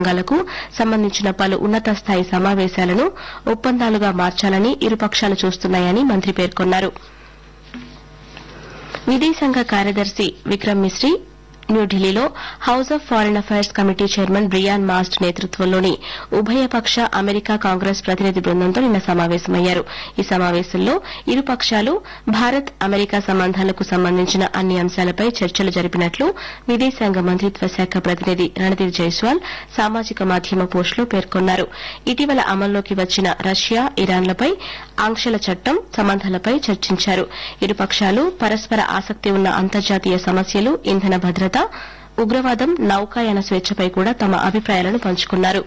రంగాలకు సంబంధించిన పలు ఉన్నత స్థాయి సమావేశాలను ఒప్పందాలుగా మార్చాలని ఇరుపక్షాలు చూస్తున్నాయని మంత్రి పేర్కొన్నారు విదేశాంగ కార్యదర్శి విక్రమ్ మిశ్రీ న్యూఢిల్లీలో house of foreign affairs committee chairman Brian Mast నేతృత్వంలోని ఉభయపక్ష అమెరికా కాంగ్రెస్ ప్రతినిధి బృందంతో నిన్న సమావేశమయ్యారు ఈ సమావేశంలో ఇరు పక్షాలు భారత్ అమెరికా సంబంధాలకు సంబంధించిన అన్ని అంశాలపై చర్చలు జరిపినట్లు విదేశాంగ మంత్రిత్వ శాఖ ప్రతినిధి రణదీర్ జైస్వాల్ సామాజిక మాధ్యమ పోస్టులో పేర్కొన్నారు ఇటీవల అమల్లోకి వచ్చిన రష్యా ఇరాన్లపై ఆంక్షల చట్టం సంబంధాలపై చర్చించారు ఇరు పక్షాలు పరస్పర ఆసక్తి ఉన్న అంతర్జాతీయ సమస్యలు ఇంధన భద్రత ఉగ్రవాదం నౌకాయాన స్వేచ్ఛపై కూడా తమ అభిప్రాయాలను పంచుకున్నారు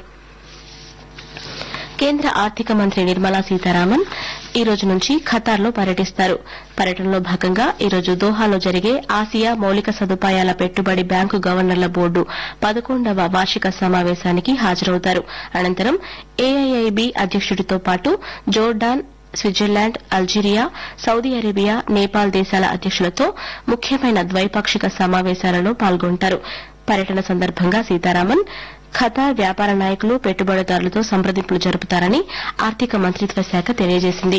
కేంద్ర ఆర్థిక మంత్రి నిర్మలా సీతారామన్ ఈ రోజు నుంచి ఖతార్లో పర్యటిస్తారు పర్యటనలో భాగంగా ఈ రోజు దోహాలో జరిగే ఆసియా మౌలిక సదుపాయాల పెట్టుబడి బ్యాంకు గవర్నర్ల బోర్డు పదకొండవ వార్షిక సమావేశానికి హాజరవుతారు అనంతరం ఏఐఐబి అధ్యక్షుడితో పాటు Jordan Switzerland Algeria Saudi Arabia Nepal దేశాల అధ్యక్షులతో ముఖ్యమైన ద్వైపాక్షిక సమావేశాలలో పాల్గొంటారు పర్యటన సందర్భంగా సీతారామన్ ఖతార్ వ్యాపార నాయకులు పెట్టుబడిదారులతో సంప్రదింపులు జరుపుతారని ఆర్థిక మంత్రిత్వ శాఖ తెలియజేసింది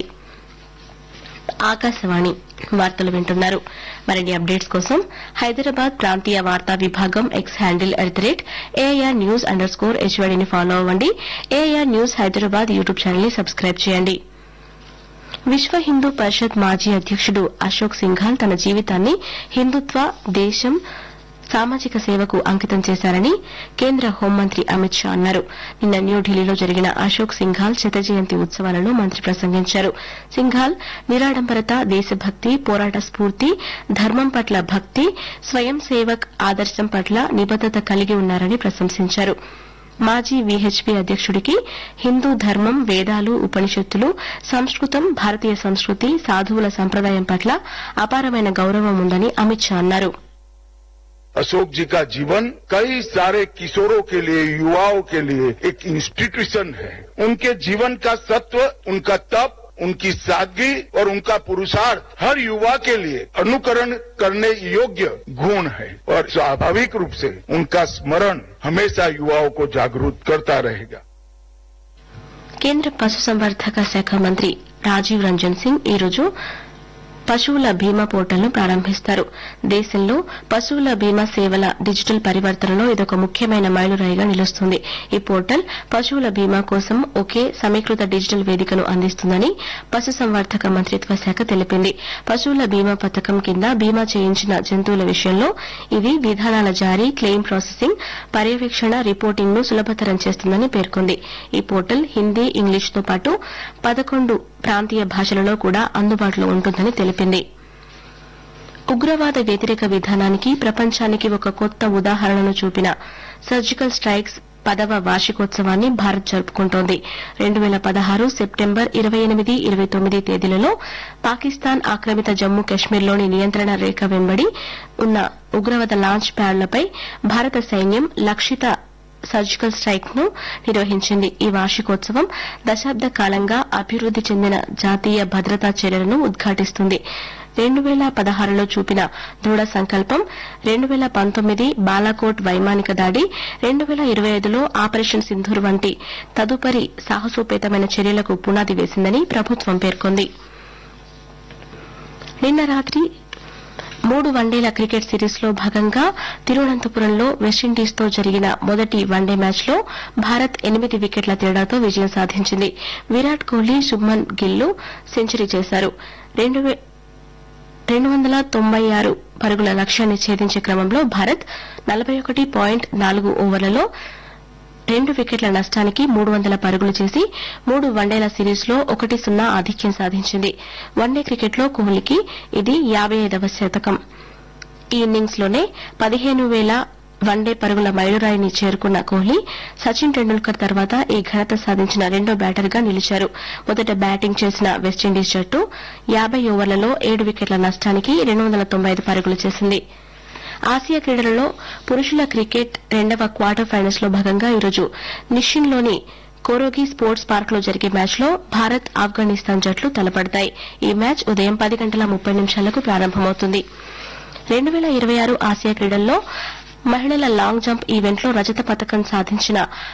ఆకాశవాణి వార్తలు వింటున్నారు మరిన్ని అప్డేట్స్ కోసం హైదరాబాద్ ప్రాంతీయ వార్తా విభాగం X handle at the rate AIR news underscore స్కోర్ హెచ్వైడీని ఫాలో అవ్వండి AIR news Hyderabad YouTube channel ని సబ్స్క్రైబ్ చేయండి విశ్వ హిందూ పరిషత్ మాజీ అధ్యక్షుడు అశోక్ సింఘాల్ తన జీవితాన్ని హిందుత్వ దేశం సామాజిక సేవకు అంకితం చేశారని కేంద్ర హోంమంత్రి అమిత్ షా అన్నారు నిన్న న్యూఢిల్లీలో జరిగిన అశోక్ సింఘాల్ శత జయంతి ఉత్సవాలలో మంత్రి ప్రసంగించారు సింఘాల్ నిరాడంబరత దేశభక్తి పోరాట స్ఫూర్తి ధర్మం పట్ల భక్తి స్వయం సేవక్ ఆదర్శం పట్ల నిబద్దత కలిగి ఉన్నారని ప్రశంసించారు మాజీ వీహెచ్పీ అధ్యక్షుడికి హిందూ ధర్మం వేదాలు ఉపనిషత్తులు సంస్కృతం భారతీయ సంస్కృతి సాధువుల సంప్రదాయం పట్ల అపారమైన గౌరవం ఉందని అమిత్ షా అన్నారు अशोक जी का जीवन कई सारे किशोरों के लिए युवाओं के लिए एक इंस्टीट्यूशन है उनके जीवन का सत्व उनका तप उनकी सादगी और उनका पुरुषार्थ हर युवा के लिए अनुकरण करने योग्य गुण है और स्वाभाविक रूप से उनका स्मरण हमेशा युवाओं को जागरूक करता रहेगा కేంద్ర పశుసంవర్ధక శాఖ మంత్రి రాజీవ్ రంజన్ సింగ్ ఈ రోజు పశువుల బీమా పోర్టల్ను ప్రారంభిస్తారు దేశంలో పశువుల బీమా సేవల డిజిటల్ పరివర్తనలో ఇదొక ముఖ్యమైన మైలురాయిగా నిలుస్తుంది ఈ పోర్టల్ పశువుల బీమా కోసం ఒకే సమీకృత డిజిటల్ వేదికను అందిస్తుందని పశుసంవర్ధక మంత్రిత్వ శాఖ తెలిపింది పశువుల బీమా పథకం కింద బీమా చేయించిన జంతువుల విషయంలో ఇది విధానాల జారీ క్లెయిమ్ ప్రాసెసింగ్ పర్యవేక్షణ రిపోర్టింగ్ ను సులభతరం చేస్తుందని పేర్కొంది ఈ పోర్టల్ హిందీ ఇంగ్లీష్తో పాటు పదకొండు ప్రాంతీయ భాషలలో కూడా అందుబాటులో ఉంటుందని తెలిపింది ఉగ్రవాద వ్యతిరేక విధానానికి ప్రపంచానికి ఒక కొత్త ఉదాహరణను చూపిన సర్జికల్ స్ట్రైక్స్ పదవ వార్షికోత్సవాన్ని భారత్ జరుపుకుంటోంది రెండు వేల పదహారు సెప్టెంబర్ ఇరవై ఎనిమిది ఇరవై తొమ్మిది తేదీలలో పాకిస్తాన్ ఆక్రమిత జమ్మూ కశ్మీర్లోని నియంత్రణ రేఖ వెంబడి ఉన్న ఉగ్రవాద లాంచ్ ప్యాడ్లపై భారత సైన్యం లక్షిత సర్జికల్ స్ట్రైక్ ను నిర్వహించింది ఈ వార్షికోత్సవం దశాబ్ద కాలంగా అభివృద్ది చెందిన జాతీయ భద్రతా చర్యలను ఉద్ఘాటిస్తుంది రెండు వేల పదహారులో చూపిన దృఢ సంకల్పం రెండు వేల పంతొమ్మిది బాలాకోట్ వైమానిక దాడి రెండు వేల ఇరవై ఐదులో ఆపరేషన్ సింధూర్ వంటి తదుపరి సాహసోపేతమైన చర్యలకు పునాది వేసిందని ప్రభుత్వం పేర్కొంది నిన్న రాత్రి మూడు వన్డేల క్రికెట్ సిరీస్ లో భాగంగా తిరువనంతపురంలో వెస్టిండీస్ తో జరిగిన మొదటి వన్డే మ్యాచ్ లో భారత్ ఎనిమిది వికెట్ల తేడాతో విజయం సాధించింది విరాట్ కోహ్లీ శుభ్మన్ గిల్లు సెంచరీ చేశారు రెండు వే- రెండు వందల తొంభై ఆరు పరుగుల లక్ష్యాన్ని ఛేదించే క్రమంలో భారత్ నలభై ఒకటి పాయింట్ నాలుగు ఓవర్లలో రెండు వికెట్ల నష్టానికి మూడు వందల పరుగులు చేసి మూడు వన్డేల సిరీస్ లో ఒకటి సున్నా ఆధిక్యం సాధించింది వన్డే క్రికెట్లో కోహ్లీకి ఇది యాబై ఐదవ శతకం ఈ ఇన్నింగ్స్ లోనే పదిహేను వేల వన్డే పరుగుల మైలురాయిని చేరుకున్న కోహ్లీ సచిన్ టెండూల్కర్ తర్వాత ఈ ఘనత సాధించిన రెండో బ్యాటర్ గా నిలిచారు మొదట బ్యాటింగ్ చేసిన వెస్టిండీస్ జట్టు యాబై ఓవర్లలో ఏడు వికెట్ల నష్టానికి రెండు వందల తొంభై ఐదు పరుగులు చేసింది ఆసియా క్రీడలలో పురుషుల క్రికెట్ రెండవ క్వార్టర్ ఫైనల్స్ లో భాగంగా ఈరోజు నిషిన్లోని కోరోగి స్పోర్ట్స్ పార్క్ లో జరిగే మ్యాచ్ లో భారత్ ఆఫ్ఘనిస్తాన్ జట్లు తలపడతాయి ఈ మ్యాచ్ ఉదయం పది గంటల ముప్పై నిమిషాలకు ప్రారంభమవుతుంది రెండు వేల ఇరవై ఆరు ఆసియా క్రీడల్లో మహిళల లాంగ్ జంప్ ఈవెంట్లో రజత పథకం సాధించిన